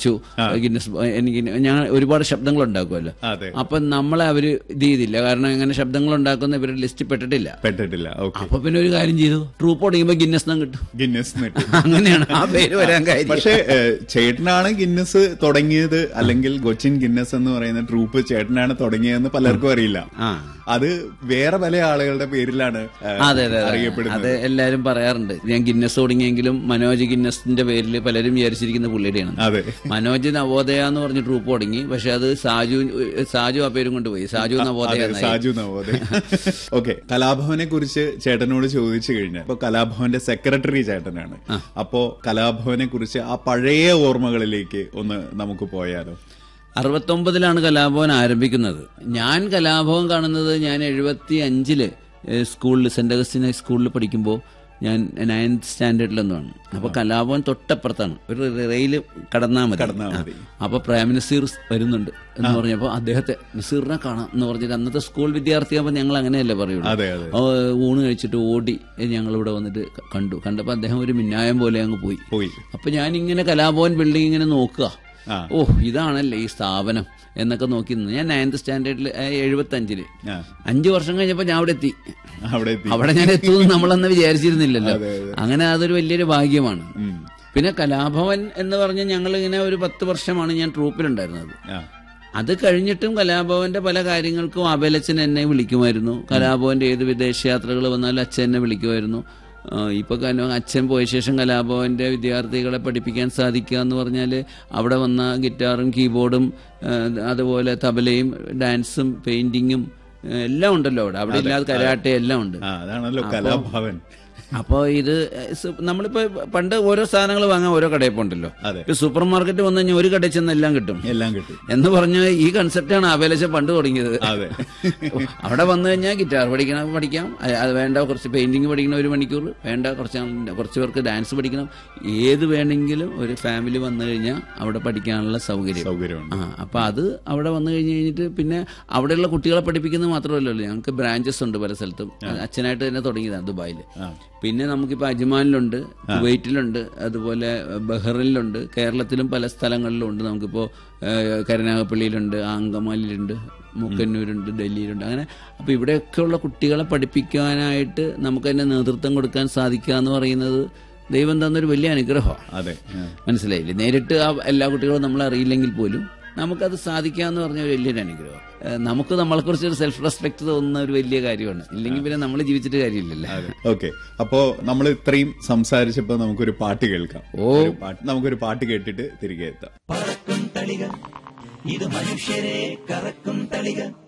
പഠിച്ചു ഗിന്നസ് ബ- എനിക്ക് ഞാൻ ഒരുപാട് ശബ്ദങ്ങൾ ഉണ്ടാക്കുമല്ലോ അതെ അപ്പൊ നമ്മളെ അവര് ഇത് ചെയ്തില്ല കാരണം ഇങ്ങനെ ശബ്ദങ്ങൾ ഉണ്ടാക്കുന്ന ഇവരുടെ ലിസ്റ്റിൽ പെട്ടിട്ടില്ല പെട്ടിട്ടില്ല ഓക്കെ അപ്പൊ പിന്നെ ഒരു കാര്യം ചെയ്തു ട്രൂപ്പ് തുടങ്ങിയപ്പോ ഗിന്നസ് നാം കിട്ടും ഗിന്നസ് നെറ്റ് അങ്ങനെയാണ് ആ പേര് വരാൻ കാര്യം പക്ഷേ ഏഹ്, ചേട്ടനാണ് ഗിന്നസ് തുടങ്ങിയത് അല്ലെങ്കിൽ കൊച്ചിൻ ഗിന്നസ് എന്ന് പറയുന്ന ട്രൂപ്പ് ചേട്ടനാണ് തുടങ്ങിയതെന്ന് പലർക്കും അറിയില്ല ആ അത് വേറെ പല ആളുകളുടെ പേരിലാണ് ഏഹ്, അതെ അതെ അതെ. അറിയപ്പെടുന്നത് അത് എല്ലാരും പറയാറുണ്ട് ഞാൻ ഗിന്നസ് തുടങ്ങിയെങ്കിലും മനോജ് ഗിന്നസിന്റെ പേരിൽ പലരും വിചാരിച്ചിരിക്കുന്ന പുള്ളിയുടെയാണ് അതെ മനോജ് നവോദയ എന്ന് പറഞ്ഞ് ട്രൂപ്പ് തുടങ്ങി പക്ഷെ അത് സാജു സാജു ആ പേരും കൊണ്ടുപോയി സാജു നവോദയ അതെ എന്നായി. സാജു നവോദയ ഓക്കെ കലാഭവനെ കുറിച്ച് ചേട്ടനോട് ചോദിച്ചു കഴിഞ്ഞാൽ ഇപ്പൊ കലാഭവന്റെ സെക്രട്ടറി ചേട്ടനാണ് അപ്പോ കലാഭവനെ കുറിച്ച് ആ പഴയ ഓർമ്മകളിലേക്ക് ഒന്ന് നമുക്ക് പോയാലോ അറുപത്തൊമ്പതിലാണ് കലാഭവൻ ആരംഭിക്കുന്നത് ഞാൻ കലാഭവൻ കാണുന്നത് ഞാൻ എഴുപത്തി അഞ്ചില് സ്കൂളിൽ സെന്റ് അഗസ്റ്റിൻ സ്കൂളിൽ പഠിക്കുമ്പോൾ ഞാൻ നയൻത് സ്റ്റാൻഡേർഡിലൊന്നുമാണ് അപ്പൊ കലാഭവൻ തൊട്ടപ്പുറത്താണ് ഒരു റെയിൽ കടന്നാൽ മതി കടന്നാ മതി. ആ. അപ്പൊ പ്രേം നസീർ വരുന്നുണ്ട് എന്ന് പറഞ്ഞപ്പോ അദ്ദേഹത്തെ നസീറിനെ കാണാം എന്ന് പറഞ്ഞിട്ട് അന്നത്തെ സ്കൂൾ വിദ്യാർത്ഥിയാകുമ്പോൾ ഞങ്ങൾ അങ്ങനെയല്ലേ പറയുള്ളൂ അതെ അതെ ആ, ഊണ് കഴിച്ചിട്ട് ഓടി ഞങ്ങൾ ഇവിടെ വന്നിട്ട് കണ്ടു കണ്ടപ്പോ അദ്ദേഹം ഒരു മിന്നായം പോലെ അങ്ങ് പോയി പോയി അപ്പൊ ഞാൻ ഇങ്ങനെ കലാഭവൻ ബിൽഡിംഗ് ഇങ്ങനെ നോക്കുക ആ. ഓ ഇതാണല്ലേ ഈ സ്ഥാപനം എന്നൊക്കെ നോക്കി നിന്ന് ഞാൻ നയൻത് സ്റ്റാൻഡേർഡിൽ എഴുപത്തി അഞ്ചില് ആ. അഞ്ചു വർഷം കഴിഞ്ഞപ്പോ ഞാൻ അവിടെ എത്തി അവിടെ എത്തി അവിടെ ഞാൻ എത്തുമെന്ന് നമ്മളന്ന് വിചാരിച്ചിരുന്നില്ലല്ലോ അതെ, അതെ. അങ്ങനെ അതൊരു വലിയൊരു ഭാഗ്യമാണ് ഉം. പിന്നെ കലാഭവൻ എന്ന് പറഞ്ഞ ഞങ്ങൾ ഇങ്ങനെ ഒരു പത്ത് വർഷമാണ് ഞാൻ ട്രൂപ്പിലുണ്ടായിരുന്നത് ആ. അത് കഴിഞ്ഞിട്ടും കലാഭവന്റെ പല കാര്യങ്ങൾക്കും അബലച്ചൻ എന്നെ വിളിക്കുമായിരുന്നു കലാഭവന്റെ ഏത് വിദേശയാത്രകൾ വന്നാലും അച്ഛൻ എന്നെ വിളിക്കുമായിരുന്നു ആ, ഇപ്പൊ കല- അച്ഛൻ പോയ ശേഷം കലാഭവന്റെ വിദ്യാർത്ഥികളെ പഠിപ്പിക്കാൻ സാധിക്കുക എന്ന് പറഞ്ഞാൽ അവിടെ വന്ന ഗിറ്റാറും കീബോർഡും ആ, അതുപോലെ തബലയും ഡാൻസും പെയിന്റിങ്ങും ആ, എല്ലാം ഉണ്ടല്ലോ അവിടെ അവിടെ ഇല്ലാതെ കരാട്ടെ എല്ലാം ഉണ്ട് ആ അതാണല്ലോ കലാഭവൻ അപ്പോൾ ഇത് സു- നമ്മളിപ്പോ പണ്ട് ഓരോ സാധനങ്ങൾ വാങ്ങാൻ ഓരോ കടയിൽ പോകണ്ടല്ലോ അതെ. ഇപ്പൊ സൂപ്പർ മാർക്കറ്റ് വന്നു കഴിഞ്ഞാൽ ഒരു കടയിൽ ചെന്ന് എല്ലാം കിട്ടും എല്ലാം കിട്ടി എന്ന് പറഞ്ഞ ഈ കൺസെപ്റ്റാണ് അപേലച്ച പണ്ട് തുടങ്ങിയത് അതെ അവിടെ വന്നു കഴിഞ്ഞാൽ ഗിറ്റാർ പഠിക്കണം പഠിക്കാം അ- അത് വേണ്ട കുറച്ച് പെയിന്റിങ് പഠിക്കണം ഒരു മണിക്കൂർ വേണ്ട കുറച്ച് ആൾ- കുറച്ച് പേർക്ക് ഡാൻസ് പഠിക്കണം ഏത് വേണമെങ്കിലും ഒരു ഫാമിലി വന്നു കഴിഞ്ഞാൽ അവിടെ പഠിക്കാനുള്ള സൗകര്യം സൗകര്യമുണ്ട് ആ അപ്പൊ അത് അവിടെ വന്നു കഴിഞ്ഞ് കഴിഞ്ഞിട്ട് പിന്നെ അവിടെയുള്ള കുട്ടികളെ പഠിപ്പിക്കുന്നത് മാത്രമല്ലല്ലോ ഞങ്ങൾക്ക് ബ്രാഞ്ചസ് ഉണ്ട് പല സ്ഥലത്തും അച്ഛനായിട്ട് തന്നെ തുടങ്ങിയതാണ് ദുബായിൽ ആ. പിന്നെ നമുക്കിപ്പോൾ അജ്മാനിലുണ്ട് കുവൈറ്റിലുണ്ട് അതുപോലെ ബഹ്റിനിലുണ്ട് കേരളത്തിലും പല സ്ഥലങ്ങളിലും ഉണ്ട് നമുക്കിപ്പോൾ ഏഹ്, കരുനാഗപ്പള്ളിയിലുണ്ട് അങ്കമാലിയിലുണ്ട് മുക്കന്നൂരുണ്ട് ഡൽഹിയിലുണ്ട് അങ്ങനെ അപ്പോൾ ഇവിടെയൊക്കെയുള്ള കുട്ടികളെ പഠിപ്പിക്കാനായിട്ട് നമുക്ക് തന്നെ നേതൃത്വം കൊടുക്കാൻ സാധിക്കുക എന്ന് പറയുന്നത് ദൈവം തന്നൊരു വലിയ അനുഗ്രഹമാണ് അതെ ആ. മനസ്സിലായില്ലേ നേരിട്ട് ആ എല്ലാ കുട്ടികളും നമ്മൾ അറിയില്ലെങ്കിൽ പോലും നമുക്കത് സാധിക്കാന്ന് പറഞ്ഞ ഒരു വലിയൊരു അനുഗ്രഹം ഏഹ് നമുക്ക് നമ്മളെക്കുറിച്ച് ഒരു സെൽഫ് റെസ്പെക്ട് തോന്നുന്ന ഒരു വലിയ കാര്യമാണ് ഇല്ലെങ്കിൽ പിന്നെ നമ്മൾ ജീവിച്ചിട്ട് കാര്യമില്ലല്ലോ അതെ ഓക്കെ അപ്പോ നമ്മൾ ഇത്രയും സംസാരിച്ചപ്പോ നമുക്കൊരു പാട്ട് കേൾക്കാം ഓ. ഒരു പാട്ട് നമുക്കൊരു പാട്ട് കേട്ടിട്ട് തിരികെ എത്താം പറക്കും തളിക ഇത് മനുഷ്യരെ കറക്കും തളിക